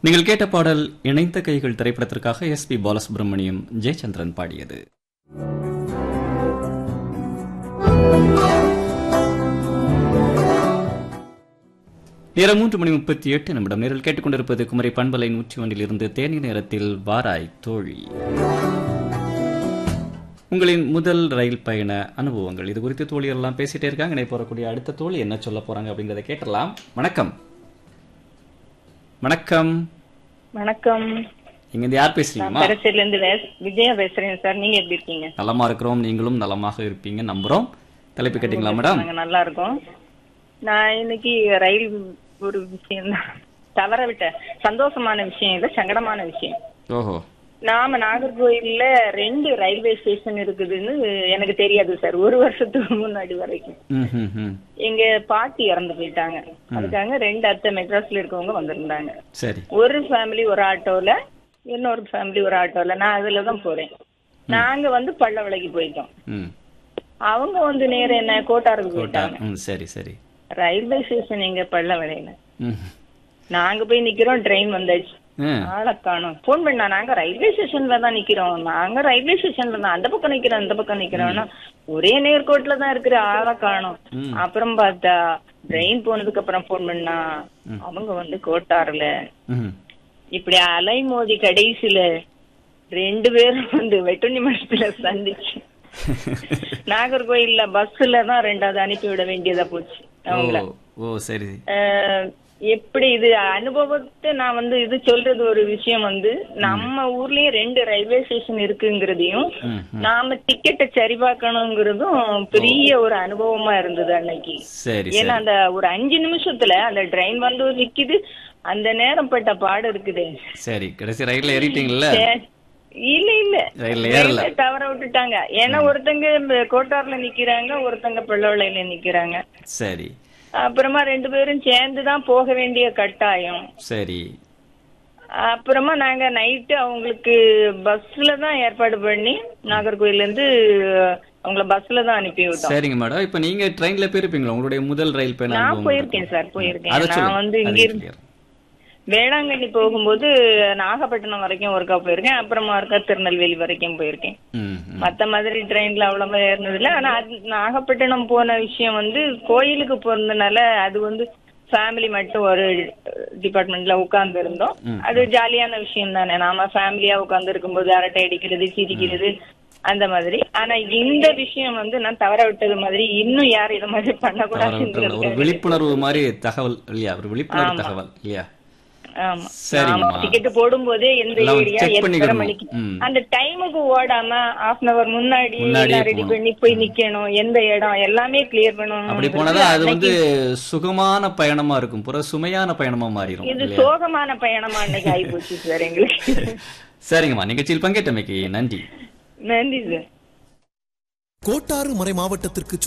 நீங்கள் கேட்ட பாடல் இணைந்த கைகள் திரைப்படத்திற்காக எஸ் பி பாலசுப்ரமணியம் ஜெயச்சந்திரன் பாடியது நேரம் மூன்று மணி முப்பத்தி எட்டு நிமிடம் நேரில் கேட்டுக்கொண்டிருப்பது குமரி பண்பலை நூற்றி ஒன்றில் இருந்து தேனி நேரத்தில் வாராய் தோழி உங்களின் முதல் ரயில் பயண அனுபவங்கள் இது குறித்து தோழியெல்லாம் பேசிட்டே இருக்காங்க இணை போறக்கூடிய அடுத்த தோழி என்ன சொல்ல போறாங்க அப்படிங்கறத கேட்டலாம் வணக்கம் வணக்கம் வணக்கம் இங்க இருந்து யார் நான் பேசுறீங்கம்மா பெரச்சேரில இருந்து வே- விஜயா பேசுறேன் சார் நீங்க எப்படி இருக்கீங்க நலமா இருக்கிறோம் நீங்களும் நலமாக இருப்பீங்க நம்புறோம் தலைப்பு கேட்டீங்களா மேடம் நாங்க நல்லா இருக்கோம் நான் இன்னைக்கு ரயில் ஒரு விஷயம் தான் தவற விட்ட சந்தோஷமான விஷயம் இல்ல சங்கடமான விஷயம் ஓஹோ நாம நாகர்கோயில்ல ரெண்டு ரயில்வே ஸ்டேஷன் இருக்குதுன்னு எனக்கு தெரியாது சார் ஒரு வருஷத்துக்கு முன்னாடி வரைக்கும் ம் ம் ம் எங்க பாட்டி இறந்து போயிட்டாங்க அதுக்காக ரெண்டு அத்தை மெட்ராஸ்ல இருக்கவங்க வந்திருந்தாங்க சரி ஒரு ஃபேமிலி ஒரு ஆட்டோல இன்னொரு ஃபேமிலி ஒரு ஆட்டோல நான் அதுல தான் போறேன் நாங்க வந்து பள்ளவளைக்கு போயிட்டோம் ம் அவங்க வந்து நேர என்ன கோட்டாருக்கு கோட்டா போயிட்டாங்க ம் சரி சரி ரயில்வே ஸ்டேஷன் எங்க பள்ளவளையில ம் நாங்க போய் நிக்கிறோம் ட்ரெயின் வந்தாச்சு ம் ஆளை காணோம் போன் பண்ணா நாங்க ரயில்வே ஸ்டேஷன்ல தான் நிக்கிறோம் நாங்க ரயில்வே ஸ்டேஷன்ல தான் அந்த பக்கம் நிக்கிறோம் இந்த பக்கம் நிக்கிறோம்னா ஒரே நேர்கோட்டுல தான் இருக்கிற ஆளை காணோம் ம். அப்புறம் பார்த்தா ட்ரெயின் போனதுக்கு அப்புறம் போன் பண்ணா அவங்க வந்து கோட்டாறுல ம் இப்படி அலைமோதி கடைசியில ரெண்டு பேரும் வந்து வெட்டுணி மடத்துல சந்திச்சு நாகர்கோயில்ல பஸ்ல தான் ரெண்டாவது அனுப்பி விட வேண்டியதா போச்சு அவங்கள ஓ ஓ சரி அஹ், எப்படி இது அனுபவத்தை நான் வந்து இது சொல்றது ஒரு விஷயம் வந்து நம்ம ஊர்லயே ரெண்டு ரயில்வே ஸ்டேஷன் இருக்குங்கிறதையும் ம் ம். நாம டிக்கெட்டை சரி பார்க்கணுங்கிறதும் பெரிய ஒரு அனுபவமா இருந்தது அன்னைக்கு சரி ஏன்னா சரி அந்த ஒரு அஞ்சு நிமிஷத்துல அந்த ட்ரெயின் வந்து நிக்குது அந்த நேரம் பட்ட பாடு இருக்குது சரி கடைசி ரயில்ல ஏறிட்டீங்கல்ல சே- இல்ல இல்ல ரயில்ல ஏறல ரயில்ல தவற விட்டுட்டாங்க ஏன்னா ஒருத்தங்க இந்த கோட்டார்ல நிக்கிறாங்க ஒருத்தங்க பிள்ளவளையில நிக்கிறாங்க சரி அப்புறமா ரெண்டு பேரும் சேர்ந்து தான் போக வேண்டிய கட்டாயம் சரி அப்புறமா நாங்க நைட்டு அவங்களுக்கு பஸ்ல தான் ஏற்பாடு பண்ணி நாகர்கோயில்ல இருந்து அவங்கள பஸ்ல தான் அனுப்பி விட்டோம் சரிங்க மேடம் இப்ப நீங்க ட்ரெயின்ல போயிருப்பீங்களா உங்களுடைய முதல் ரயில் பயண நான் அனுபவம் போயிருக்கேன் இருக்கா? சார் போயிருக்கேன் அதை நான் சொல்லுங்க. வந்து அதை இங்க இருந்து சொல்லிடுறேன். வேளாங்கண்ணி போகும்போது நாகப்பட்டினம் வரைக்கும் ஒருக்கா போயிருக்கேன் அப்புறமா ஒருக்கா திருநெல்வேலி வரைக்கும் போயிருக்கேன் ம் ம். மத்த மாதிரி ட்ரெயின்ல அவ்வளவா ஏறினது இல்ல ஆனா அது நாகப்பட்டினம் போன விஷயம் வந்து கோயிலுக்கு போறதுனால அது வந்து ஃபேமிலி மட்டும் ஒரு டிபார்ட்மெண்ட்ல உட்கார்ந்து இருந்தோம் அது ஜாலியான விஷயம் தானே நாம ஃபேமிலியா உட்கார்ந்து இருக்கும்போது அரட்டை அடிக்கிறது சிரிக்கிறது அந்த மாதிரி ஆனா இந்த விஷயம் வந்து நான் தவற விட்டது மாதிரி இன்னும் யாரும் இது மாதிரி தவற விட்டுறல. ஒரு பண்ணக்கூடாதுங்கிறது விழிப்புணர்வு மாதிரி தகவல் இல்லையா ஒரு விழிப்புணர்வு தகவல் இல்லையா ஆமா சரிங்கம்மா. டிக்கெட் போடும் போதே எந்த எல்லாம் ஏரியா check எத்தனை பண்ணிக்கணும். மணிக்கு ம். அந்த டைமுக்கு ஓடாம ஹாஃப் அன் அவர் முன்னாடி முன்னாடியே ரெடி போகணும். பண்ணி போய் நிக்கணும் எந்த இடம் எல்லாமே கிளியர் பண்ணணும் அப்படி போனதா அது வந்து சுகமான பயணமா இருக்கும் புற சுமையான பயணமா மாறிடும் இது இல்லையா சோகமான பயணமா அன்னைக்கு ஆகி போச்சு சார் எங்களுக்கு சரிங்கம்மா நிகழ்ச்சியில் பங்கேற்றமைக்கு நன்றி நன்றி சார் கோட்டாறு மறை மாவட்டத்திற்கு